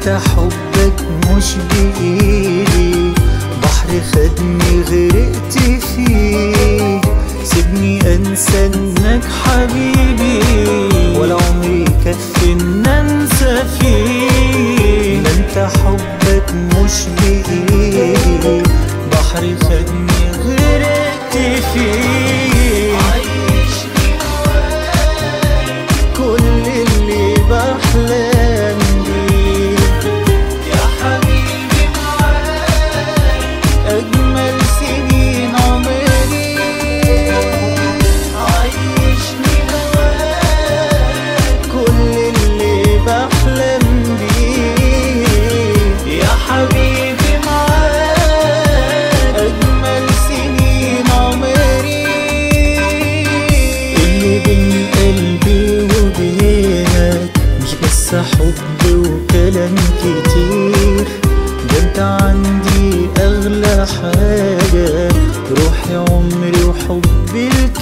انت حبك مش بايدي بحر خدني غرقت فيه سيبني انسى انك حبيبي ولا عمري كفي ان انسى فيه ده انت حبك مش بايدي بحر خدني غرقت فيه كل اللي بحلم بيه يا حبيبي معاك أجمل سنين عمري عايشني هواك كل اللي بحلم بيه يا حبيبي معاك أجمل سنين عمري اللي بين قلبي وبينك مش بس حب وكلام كتير ده انت عندي اغلى حاجة روحي عمري وحبي